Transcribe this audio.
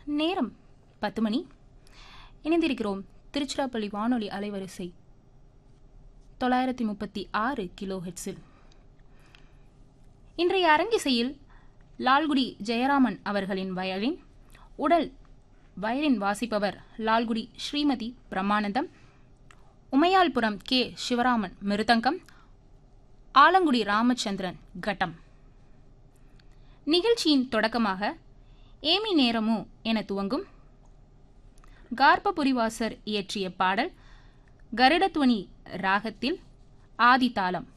நேரம் பத்து மணி இணைந்திருக்கிறோம் திருச்சிராப்பள்ளி வானொலி அலைவரிசை தொள்ளாயிரத்தி முப்பத்தி ஆறு கிலோ ஹெட்ஸில் இன்றைய அரங்கிசையில் லால்குடி ஜெயராமன் அவர்களின் வயலின் உடல் வயலின் வாசிப்பவர் லால்குடி ஸ்ரீமதி பிரம்மானந்தம் உமையால்புரம் கே சிவராமன் மிருதங்கம் ஆலங்குடி ராமச்சந்திரன் கட்டம் நிகழ்ச்சியின் தொடக்கமாக ஏமி நேரமோ என துவங்கும் கார்பபுரிவாசர் இயற்றிய பாடல் கருடத்வனி ராகத்தில் ஆதிதாளம்